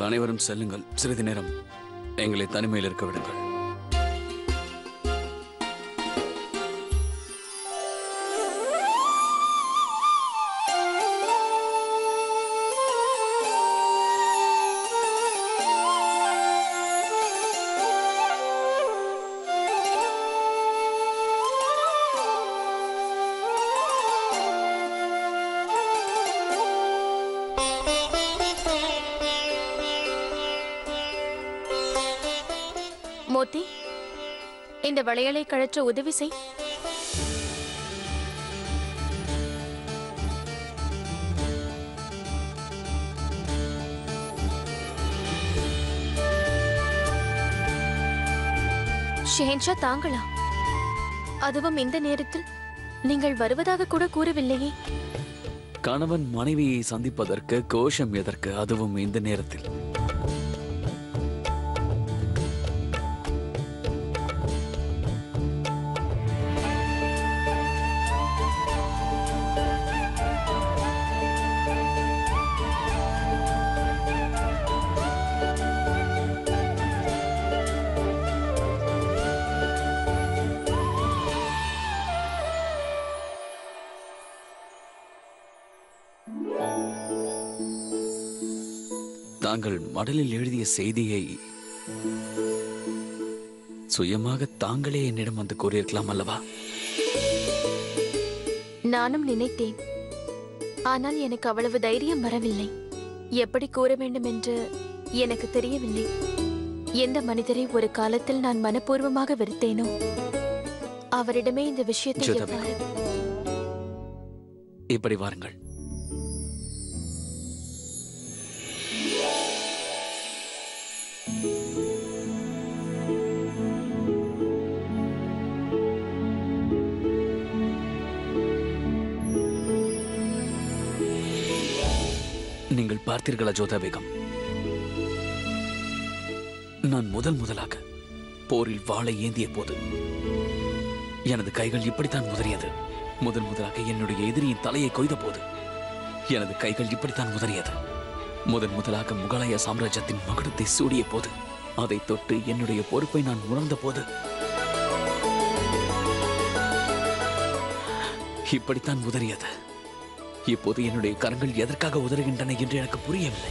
நீங்கள் அனைவரும் செல்லுங்கள் சிறிது நேரம் எங்களை தனிமையில் இருக்க விடுங்கள் மோத்தி இந்த வளையலை கழற்ற உதவி செய் ஷேன்ஷா தாங்களா அதுவும் இந்த நேரத்தில் நீங்கள் வருவதாக கூட கூறவில்லையே கணவன் மனைவியை சந்திப்பதற்கு கோஷம் எதற்கு அதுவும் இந்த நேரத்தில் தாங்கள் மடலில் எழுதிய செய்தியை சுயமாக தாங்களே என்னிடம் வந்து கூறியிருக்கலாம் அல்லவா நானும் நினைத்தேன் ஆனால் எனக்கு அவ்வளவு தைரியம் வரவில்லை எப்படி கூற வேண்டும் என்று எனக்கு தெரியவில்லை எந்த மனிதரை ஒரு காலத்தில் நான் மனப்பூர்வமாக வெறுத்தேனோ அவரிடமே இந்த விஷயத்தை ஜோதா எவ்வாறு இப்படி வாருங்கள் நீங்கள் பார்த்தீர்களா ஜோதா பேகம் நான் முதல் முதலாக போரில் வாளை ஏந்திய போது எனது கைகள் இப்படித்தான் முதறியது முதல் முதலாக என்னுடைய எதிரியின் தலையை கொய்த போது எனது கைகள் இப்படித்தான் முதறியது முதன் முதலாக முகலாய சாம்ராஜ்யத்தின் மகுடத்தை சூடிய போது அதை தொட்டு என்னுடைய பொறுப்பை நான் உணர்ந்த போது இப்படித்தான் உதறியது இப்போது என்னுடைய கரங்கள் எதற்காக உதறுகின்றன என்று எனக்கு புரியவில்லை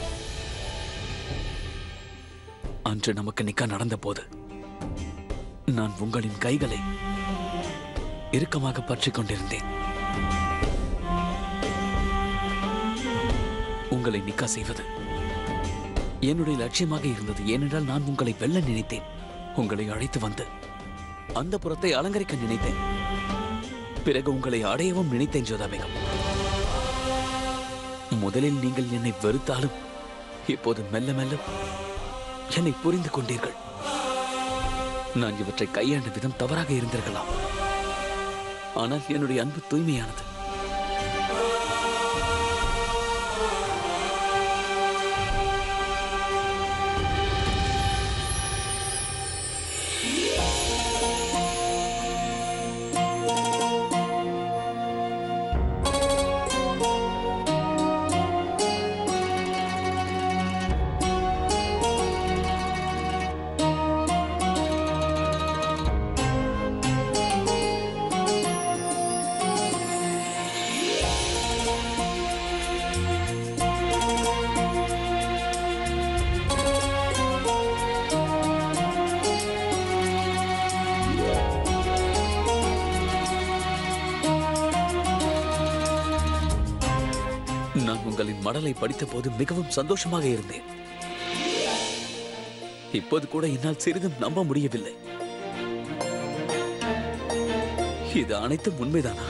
அன்று நமக்கு நிக்க நடந்த போது நான் உங்களின் கைகளை இறுக்கமாக பற்றிக் கொண்டிருந்தேன் உங்களை நிக்கா செய்வது என்னுடைய லட்சியமாக இருந்தது ஏனென்றால் நான் உங்களை வெல்ல நினைத்தேன் உங்களை அழைத்து வந்து அந்த புறத்தை அலங்கரிக்க நினைத்தேன் பிறகு உங்களை அடையவும் நினைத்தேன் ஜோதா பேகம் முதலில் நீங்கள் என்னை வெறுத்தாலும் இப்போது மெல்ல மெல்ல என்னை புரிந்து கொண்டீர்கள் நான் இவற்றை கையாண்ட விதம் தவறாக இருந்திருக்கலாம் ஆனால் என்னுடைய அன்பு தூய்மையானது நான் உங்களின் மடலை படித்த போது மிகவும் சந்தோஷமாக இருந்தேன் இப்போது கூட என்னால் சிறிதும் நம்ப முடியவில்லை இது அனைத்தும் உண்மைதானா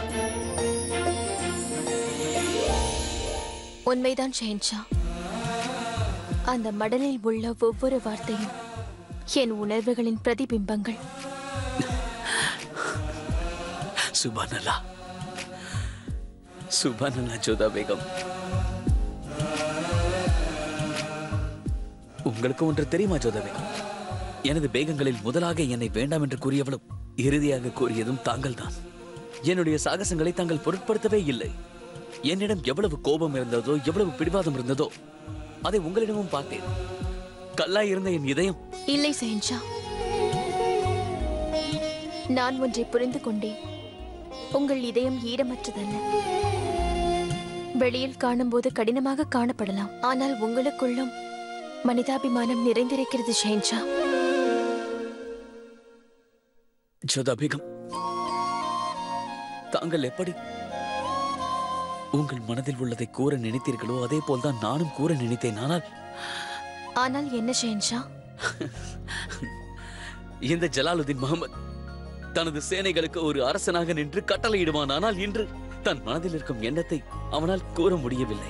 உண்மைதான் ஷெஹன்ஷா அந்த மடலில் உள்ள ஒவ்வொரு வார்த்தையும் என் உணர்வுகளின் பிரதிபிம்பங்கள் சுபானல்லா சுபானல்லா ஜோதா பேகம் உங்களுக்கு ஒன்று தெரியுமா ஜோதா பேகம் எனது பேகங்களில் முதலாக என்னை வேண்டாம் என்று கூறியவளும் இறுதியாக கூறியதும் தாங்கள்தான் என்னுடைய சாகசங்களை தாங்கள் பொருட்படுத்தவே இல்லை என்னிடம் எவ்வளவு கோபம் இருந்ததோ எவ்வளவு பிடிவாதம் இருந்ததோ அதை உங்களிடமும் பார்த்தேன் கல்லாய் இருந்த என் இதயம் இல்லை செயின்ஷா நான் ஒன்றை புரிந்து கொண்டேன் உங்கள் இதயம் ஈரமற்றதல்ல வெளியில் காணும்போது கடினமாக காணப்படலாம் ஆனால் உங்களுக்குள்ளும் மனிதாபிமானம் நிறைந்திருக்கிறது ஷெயின்ஷா ஜோதா பேகம் தாங்கள் எப்படி உங்கள் மனதில் உள்ளதை கூற நினைத்தீர்களோ அதே போல்தான் நானும் கூற நினைத்தேன் ஆனால் ஆனால் என்ன ஷெயின்ஷா இந்த ஜலாலுதீன் முகமது தனது சேனைகளுக்கு ஒரு அரசனாக நின்று கட்டளையிடுவான் ஆனால் இன்று தன் மனதில் இருக்கும் எண்ணத்தை அவனால் கூற முடியவில்லை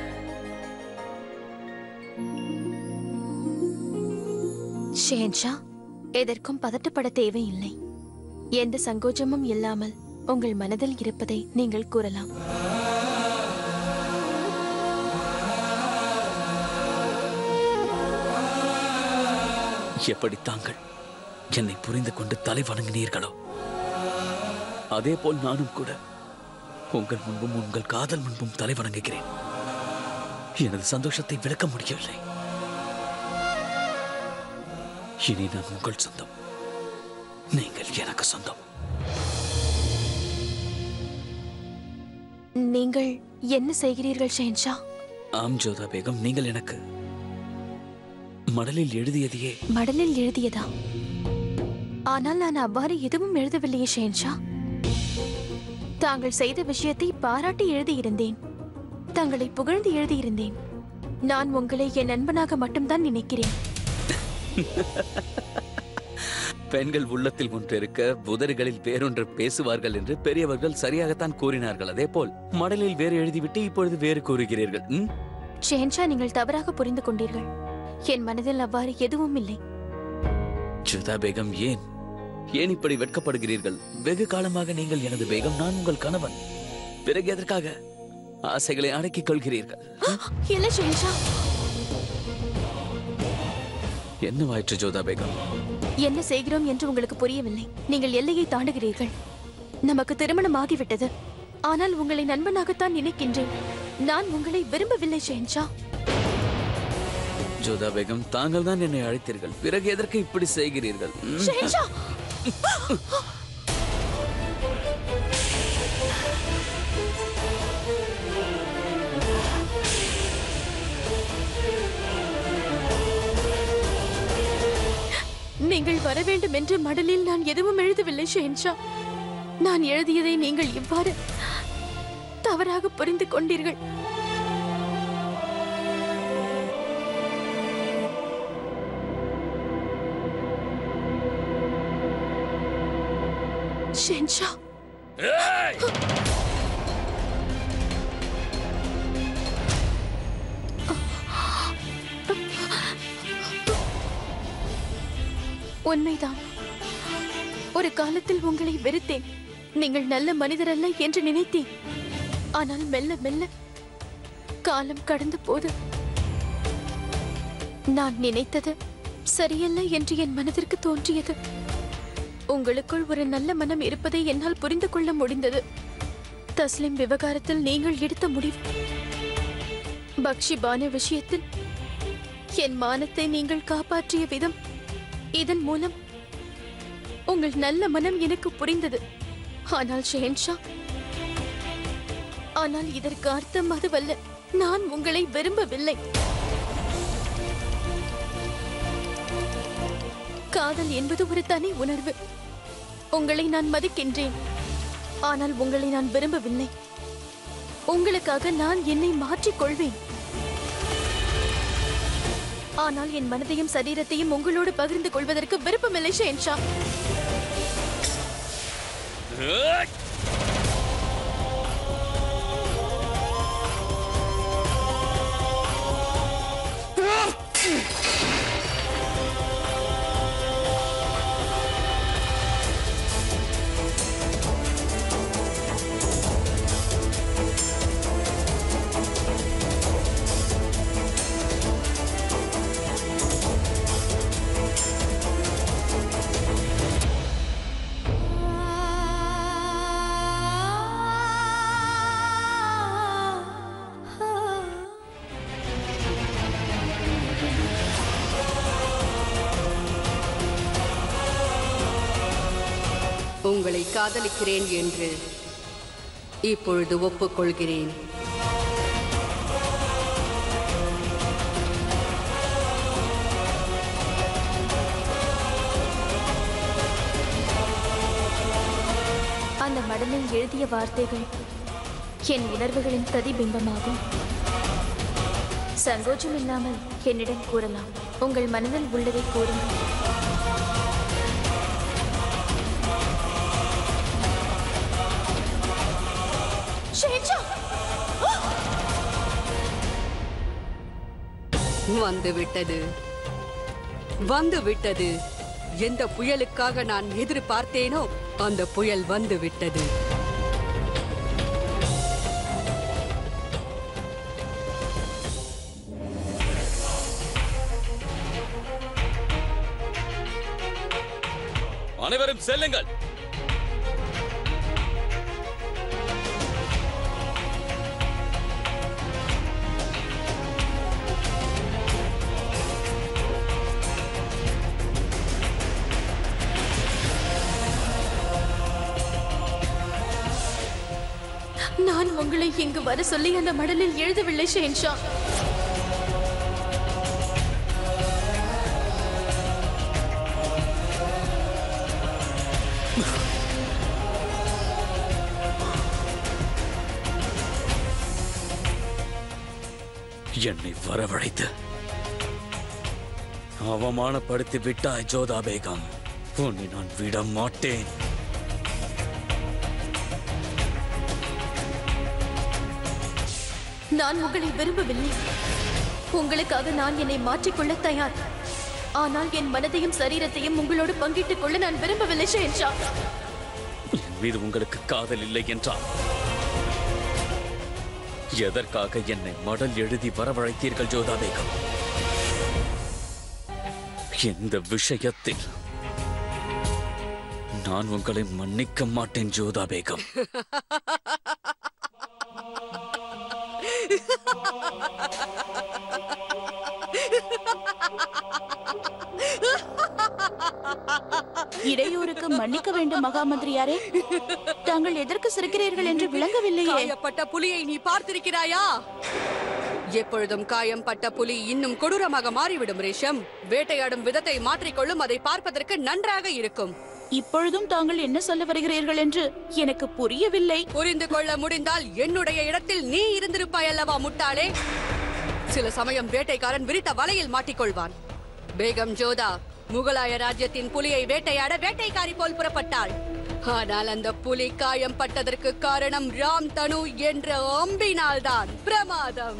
ஷேன்ஷா எதற்கும் பதட்டப்பட தேவையில்லை எந்த சங்கோஜமும் இல்லாமல் உங்கள் மனதில் இருப்பதை நீங்கள் கூறலாம் எப்படி தாங்கள் என்னை புரிந்து கொண்டு தலை வணங்கினீர்களோ அதே போல் நானும் கூட உங்கள் முன்பும் உங்கள் காதல் முன்பும் தலை வணங்குகிறேன் எனது சந்தோஷத்தை விளக்க முடியவில்லை இனி நான் உங்கள் சொந்தம் நீங்கள் எனக்கு சொந்தம் நீங்கள் என்ன செய்கிறீர்கள் ஷேன்ஷா ஆம் ஜோதா பேகம் நீங்கள் எனக்கு மடலில் எழுதியதையே மடலில் எழுதியதா ஆனால் நான் அவ்வாறு எதுவும் எழுதவில்லையே ஷேன்ஷா தாங்கள் செய்த விஷயத்தை பாராட்டி எழுதியிருந்தேன் தங்களை புகழ்ந்து எழுதியிருந்தேன் நான் உங்களை என் நண்பனாக மட்டும்தான் நினைக்கிறேன் பெண்கள் உள்ளத்தில் ஒன்று இருக்க புதர்களில் வேறொன்று பேசுவார்கள் என்று பெரியவர்கள் சரியாகத்தான் கூறினார்கள் அதே போல் மடலில் வேறு எழுதிவிட்டு இப்பொழுது வேறு கூறுகிறீர்கள் ம்? ஷேன்ஷா நீங்கள் தவறாக புரிந்து கொண்டீர்கள் என் மனதில் அவ்வாறு எதுவும் இல்லை ஜுதா பேகம் ஏன் ஏன் இப்படி வெட்கப்படுகிறீர்கள் வெகு காலமாக நீங்கள் எனது பேகம் நான் உங்கள் கணவன் பிறகு எதற்காக ஆசைகளை அடக்கிக் கொள்கிறீர்கள் இல்லை ஷேன்ஷா என்னவாயிற்று ஜோதா பேகம் என்ன செய்கிறோம் என்று உங்களுக்கு புரியவில்லை நீங்கள் எல்லையை தாண்டுகிறீர்கள் நமக்கு திருமணம் ஆகிவிட்டது ஆனால் உங்களை நண்பனாகத்தான் நினைக்கின்றேன் நான் உங்களை விரும்பவில்லை ஷேன்ஷா ஜோதா பேகம் தாங்கள் தான் என்னை அழைத்தீர்கள் பிறகு எதற்கு இப்படி செய்கிறீர்கள் ம்? ஷேன்ஷா நீங்கள் வர வேண்டும் என்று மடலில் நான் எதுவும் எழுதவில்லை ஷேன்ஷா நான் எழுதியதை நீங்கள் இவ்வாறு தவறாக புரிந்து கொண்டீர்கள் ஷேன்ஷா உண்மைதான் ஒரு காலத்தில் உங்களை வெறுத்தேன் நீங்கள் நல்ல மனிதர் அல்ல என்று நினைத்தேன் ஆனால் மெல்ல மெல்ல காலம் கடந்த போது நான் நினைத்தது சரியல்ல என்று என் மனதிற்கு தோன்றியது உங்களுக்குள் ஒரு நல்ல மனம் இருப்பதை என்னால் புரிந்து கொள்ள முடிந்தது தஸ்லிம் விவகாரத்தில் நீங்கள் எடுத்த முடிவு பக்ஷி பானு விஷயத்தில் என் மானத்தை நீங்கள் காப்பாற்றிய விதம் இதன் மூலம் உங்கள் நல்ல மனம் எனக்கு புரிந்தது ஆனால் ஷெஹன்ஷா ஆனால் இதற்கு அர்த்தம் அதுவல்ல நான் உங்களை விரும்பவில்லை காதல் என்பது ஒரு தனி உணர்வு உங்களை நான் மதிக்கின்றேன் ஆனால் உங்களை நான் விரும்பவில்லை உங்களுக்காக நான் என்னை மாற்றிக் கொள்வேன் ஆனால் என் மனதையும் சரீரத்தையும் உங்களோடு பகிர்ந்து கொள்வதற்கு விருப்பமில்லை ஷேன்ஷா உங்களை காதலிக்கிறேன் என்று இப்பொழுது ஒப்புக்கொள்கிறேன் அந்த மடலில் எழுதிய வார்த்தைகள் என் உணர்வுகளின் பிரதிபிம்பமாகும் சங்கோச்சம் இல்லாமல் என்னிடம் கூறலாம் உங்கள் மனதில் உள்ளதை கூறுங்கள் வந்து விட்டது வந்து விட்டது எந்த புயலுக்காக நான் எதிர்பார்த்தேனோ அந்த புயல் வந்து விட்டது அனைவரும் செல்லுங்கள் நான் உங்களை இங்கு வர சொல்லி அந்த மடலில் எழுதவில்லை ஷேன்ஷா என்னை வரவழைத்து அவமானப்படுத்தி விட்டாய் ஜோதா பேகம் உன்னை நான் விட மாட்டேன் நான் உங்களை விரும்பவில்லை உங்களுக்காக நான் என்னை மாற்றிக்கொள்ள தயார் ஆனால் என் மனதையும் சரீரத்தையும் உங்களோடு பங்கிட்டுக் கொள்ள நான் விரும்பவில்லை ஷேன்ஷா என் மீது உங்களுக்கு காதல் இல்லை என்றால் எதற்காக என்னை மடல் எழுதி வரவழைத்தீர்கள் ஜோதா பேகம் இந்த விஷயத்தில் நான் உங்களை மன்னிக்க மாட்டேன் ஜோதா பேகம் இடையூறுக்கு மன்னிக்க வேண்டும் மகாமந்திரியாரே தாங்கள் எதற்கு சிரிக்கிறீர்கள் என்று விளங்கவில்லையே காயப்பட்ட புலியை நீ பார்த்திருக்கிறாயா எப்பொழுதும் காயம் பட்ட புலி இன்னும் கொடூரமாக மாறிவிடும் ரேஷம் வேட்டையாடும் விதத்தை மாற்றிக்கொள்ளும் அதை பார்ப்பதற்கு நன்றாக இருக்கும் இப்பொழுதும் தாங்கள் என்ன சொல்ல வருகிறீர்கள் என்று எனக்கு புரியவில்லை புரிந்து கொள்ள முடிந்தால் என்னுடைய இடத்தில் நீ இருந்திருப்பாய் அல்லவா முட்டாளே சில சமயம் வேட்டைக்காரன் விரித்த வலையில் மாட்டிக்கொள்வான் பேகம் ஜோதா முகலாய ராஜ்யத்தின் புலியை வேட்டையாட வேட்டைக்காரி போல் புறப்பட்டாள் ஆனால் அந்த புலி காயம் பட்டதற்கு காரணம் ராம் தனு என்ற அம்பினால்தான் பிரமாதம்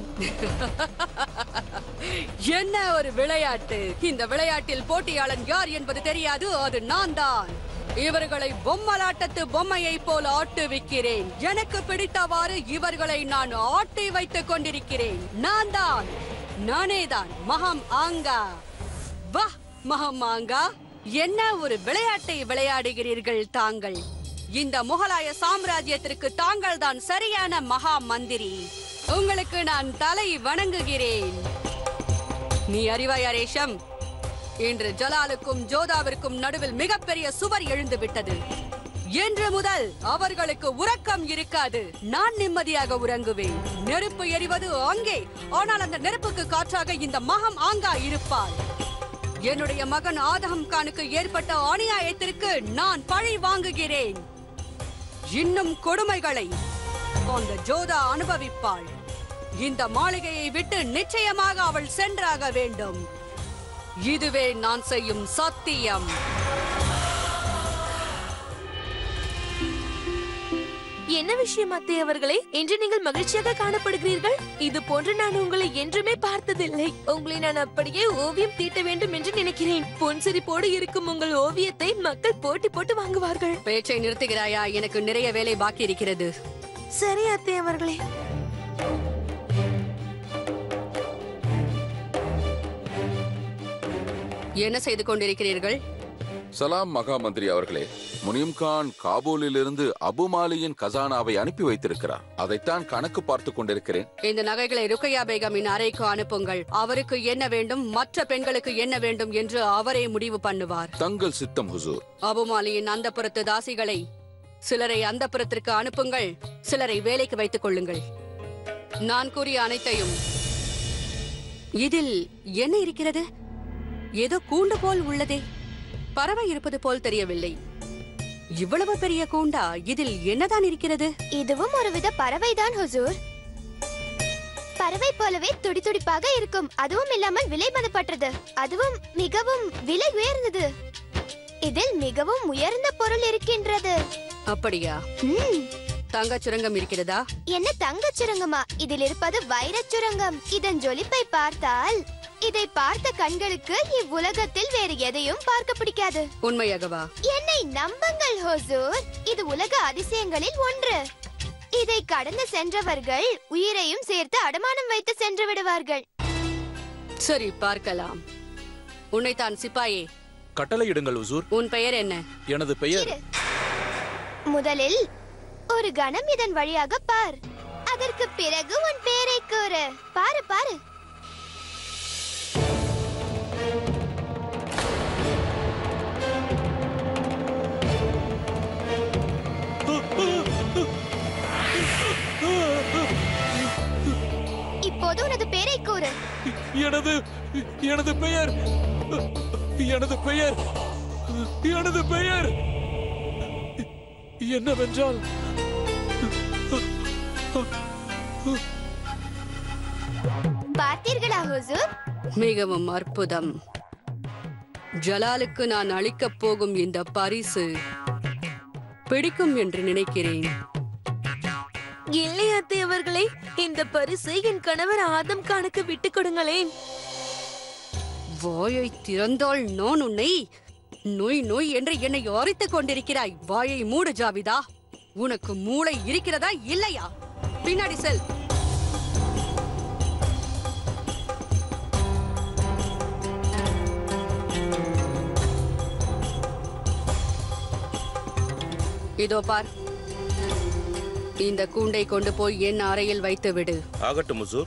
என்ன ஒரு விளையாட்டு இந்த விளையாட்டில் போட்டியாளன் யார் என்பது தெரியாது அது நான் தான் இவர்களை பொம்மலாட்டத்து பொம்மையை போல் ஆட்டுவிக்கிறேன் எனக்கு பிடித்தவாறு இவர்களை நான் ஆட்டி வைத்துக் கொண்டிருக்கிறேன் நான் தான் நானே தான் மகம் ஆங்கா வா மகம் ஆங்கா என்ன ஒரு விளையாட்டை விளையாடுகிறீர்கள் தாங்கள் இந்த முகலாய சாம்ராஜ்யத்திற்கு தாங்கள் தான் சரியான மகா மந்திரி உங்களுக்கு நான் தலை வணங்குகிறேன் நீ அறிவாயா ரேஷம் இன்று ஜலாலுக்கும் ஜோதாவிற்கும் நடுவில் மிகப்பெரிய சுவர் எழுந்து விட்டது என்று முதல் அவர்களுக்கு உறக்கம் இருக்காது நான் நிம்மதியாக உறங்குவேன் நெருப்பு எரிவது அங்கே ஆனால் அந்த நெருப்புக்கு காற்றாக இந்த மகம் ஆங்கா இருப்பார் என்னுடைய மகன் ஆதகம் கானுக்கு ஏற்பட்ட அநியாயத்திற்கு நான் பழி வாங்குகிறேன் இன்னும் கொடுமைகளை அந்த ஜோதா அனுபவிப்பாள் இந்த மாளிகையை விட்டு நிச்சயமாக அவள் சென்றாக வேண்டும் இதுவே நான் செய்யும் சத்தியம் என்ன விஷயம் அத்தை அவர்களே இன்று நீங்கள் மகிழ்ச்சியாக காணப்படுகிறீர்கள் இது போன்று நான் உங்களை என்றுமே பார்த்ததில்லை உங்களை நான் அப்படியே ஓவியம் தீட்ட வேண்டும் என்று நினைக்கிறேன் புன்சிரிப்போடு இருக்கும் உங்கள் ஓவியத்தை மக்கள் போட்டி போட்டு வாங்குவார்கள் பேச்சை நிறுத்துகிறாயா எனக்கு நிறைய வேலை பாக்கி இருக்கிறது சரி அத்தை அவர்களே என்ன செய்து கொண்டிருக்கிறீர்கள் சலாம் மகா மந்திரி அவர்களே முனிம் கான் காபூலிலிருந்து அபுமாலியின் கசானாவை அனுப்பி வைத்திருக்கிறார் அதைத்தான் கணக்கு பார்த்து கொண்டிருக்கிறேன் இந்த நகைகளை ருக்கையா பேகமின் அறைக்கு அனுப்புங்கள் அவருக்கு என்ன வேண்டும் மற்ற பெண்களுக்கு என்ன வேண்டும் என்று அவரே முடிவு பண்ணுவார் தங்கள் சித்தம் ஹுசூர் அபுமாலியின் அந்தப்புறத்து தாசிகளை சிலரை அந்தப்புறத்திற்கு அனுப்புங்கள் சிலரை வேலைக்கு வைத்துக் கொள்ளுங்கள் நான் கூறிய அனைத்தையும் இதில் என்ன இருக்கிறது ஏதோ கூண்டு போல் உள்ளதே பறவை இருப்பது போல் தெரியவில்லை இவ்வளவு பெரிய கூண்டா இதில் என்னதான் இருக்கிறது இதுவும் ஒருவித பறவைதான் ஹுசூர் பறவை போலவே துடிதுடிப்பாக இருக்கும் அதுவும் இல்லாமல் விலை மதிப்பற்றது அதுவும் மிகவும் விலை உயர்ந்தது இதில் மிகவும் உயர்ந்த பொருள் இருக்கின்றது அப்படியா ம், தங்கச் சுரங்கம் இருக்கிறதா என்ன தங்கச் சுரங்கமா இதில் இருப்பது வைரச் சுரங்கம் இதன் ஜொலிப்பை பார்த்தால் இதை பார்த்த கண்களுக்கு இவ்வுலகத்தில் வேறு எதையும் பார்க்க பிடிக்காது உண்மையாகவா என்னை நம்புங்கள் ஹோசூர் இது உலக அதிசயங்களில் ஒன்று இதை கடந்து சென்றவர்கள் உயிரையும் சேர்த்து அடமானம் வைத்து சென்று விடுவார்கள் சரி பார்க்கலாம் உன்னைத்தான் சிப்பாயே கட்டளையிடுங்கள் உசூர் உன் பெயர் என்ன எனது பெயர் இரு. முதலில் ஒரு கணம் இதன் வழியாக பார் அதற்கு பிறகு உன் பேரை கூறு பாரு பாரு இப்போது உனது பேரை கூறு எனது எனது பெயர் எனது பெயர் எனது பெயர் என்னவென்றால் பார்த்தீர்களா ஹுசூர் மிகவும் அற்புதம் ஜலாலுக்கு நான் அளிக்கப் போகும் இந்த பரிசு பிடிக்கும் என்று நினைக்கிறேன் இல்லை அத்தை அவர்களே இந்த பரிசு என் கணவர் ஆதம் கானுக்கு விட்டு கொடுங்களேன் வாயை திறந்தால் நான் உன்னை நோய் நோய் என்று என்னை அரைத்துக் கொண்டிருக்கிறாய் வாயை மூடு ஜாவிதா உனக்கு மூளை இருக்கிறதா இல்லையா பின்னாடி செல் இதோ பார் இந்த கூண்டை கொண்டு போய் என் அறையில் வைத்து விடு ஆகட்டும் முசூர்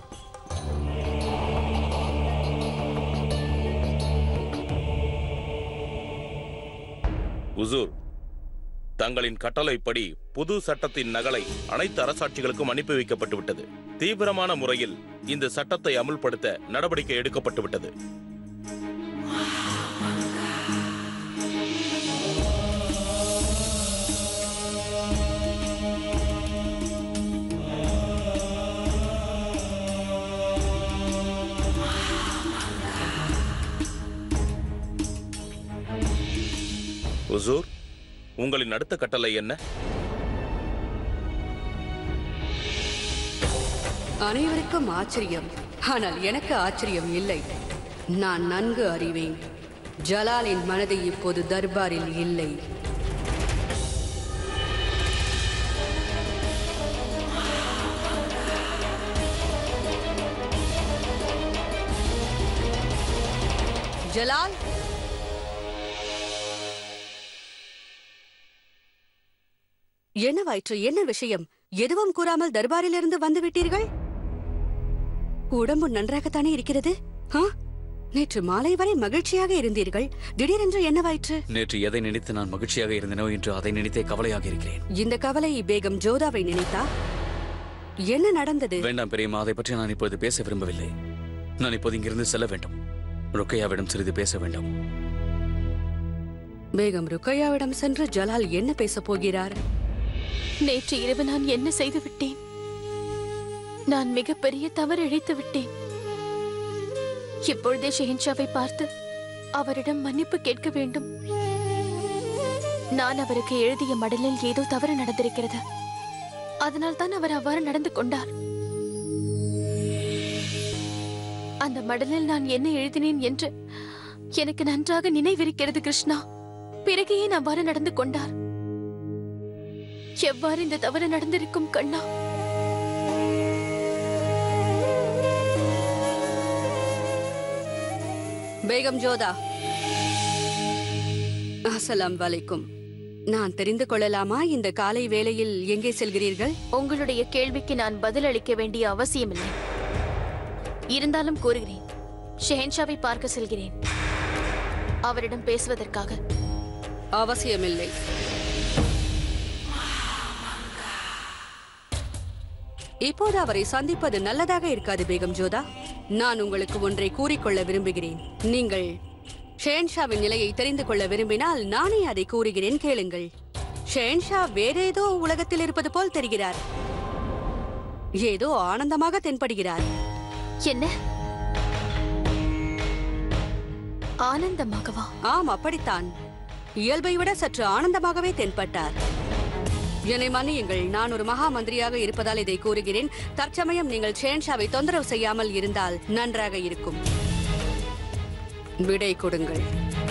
உசூர் தங்களின் கட்டளைப்படி புது சட்டத்தின் நகலை அனைத்து அரசாட்சிகளுக்கும் அனுப்பி வைக்கப்பட்டு விட்டது தீவிரமான முறையில் இந்த சட்டத்தை அமுல்படுத்த நடவடிக்கை எடுக்கப்பட்டு விட்டது உசூர் உங்களின் அடுத்த கட்டளை என்ன அனைவருக்கும் ஆச்சரியம் ஆனால் எனக்கு ஆச்சரியம் இல்லை நான் நன்கு அறிவேன் ஜலாலின் மனதை இப்போது தர்பாரில் இல்லை ஜலால் என்னவாயிற்று என்ன விஷயம் எதுவும் கூறாமல் தர்பாரிலிருந்து வந்து விட்டீர்கள் உடம்பு நன்றாகத்தானே இருக்கிறது ஆ? நேற்று மாலை வரை மகிழ்ச்சியாக இருந்தீர்கள் திடீரென்று என்னவாயிற்று நேற்று எதை நினைத்து நான் மகிழ்ச்சியாக இருந்தேனோ என்று அதை நினைத்தே கவலையாக இருக்கிறேன் இந்த கவலை பேகம் ஜோதாவை நினைத்தா என்ன நடந்தது வேண்டாம் பெரியம்மா அதை பற்றி நான் இப்போது பேச விரும்பவில்லை நான் இப்போது இங்கிருந்து செல்ல வேண்டும் ருக்கையாவிடம் சிறிது பேச வேண்டும் பேகம் ருக்கையாவிடம் சென்று ஜலால் என்ன பேசப் போகிறார் நேற்று இரவு நான் என்ன செய்து விட்டேன் நான் மிகப்பெரிய தவறு இழைத்து விட்டேன் இப்பொழுதே ஷெஹன்ஷாவை பார்த்து அவரிடம் மன்னிப்பு கேட்க வேண்டும் நான் அவருக்கு எழுதிய மடலில் ஏதோ தவறு நடந்திருக்கிறது அதனால் தான் அவர் அவ்வாறு நடந்து கொண்டார் அந்த மடலில் நான் என்ன எழுதினேன் என்று எனக்கு நன்றாக நினைவிருக்கிறது கிருஷ்ணா பிறகு ஏன் அவ்வாறு நடந்து கொண்டார் எவ்வாறு இந்த தவறு நடந்திருக்கும் கண்ணா பேகம் ஜோதா அஸ்ஸலாம் வலைக்கும் நான் தெரிந்து கொள்ளலாமா இந்த காலை வேளையில் எங்கே செல்கிறீர்கள் உங்களுடைய கேள்விக்கு நான் பதில் அளிக்க வேண்டிய அவசியமில்லை இருந்தாலும் கூறுகிறேன் ஷெஹன்ஷாவை பார்க்க செல்கிறேன் அவரிடம் பேசுவதற்காக அவசியமில்லை இப்போது அவரை சந்திப்பது நல்லதாக இருக்காது பேகம் ஜோதா நான் உங்களுக்கு ஒன்றை கூறிக்கொள்ள விரும்புகிறேன் நீங்கள் ஷேன்ஷாவின் நிலையை தெரிந்து கொள்ள விரும்பினால் நானே அதை கூறுகிறேன் கேளுங்கள் ஷேன்ஷா வேறேதோ உலகத்தில் இருப்பது போல் தெரிகிறார் ஏதோ ஆனந்தமாக தென்படுகிறார் என்ன ஆனந்தமாகவா ஆம் அப்படித்தான் இயல்பை விட சற்று ஆனந்தமாகவே தென்பட்டார் என்னை மன்னியுங்கள் நான் ஒரு மகா மந்திரியாக இருப்பதால் இதை கூறுகிறேன் தற்சமயம் நீங்கள் ஷேன்ஷாவை தொந்தரவு செய்யாமல் இருந்தால் நன்றாக இருக்கும் விடை கொடுங்கள்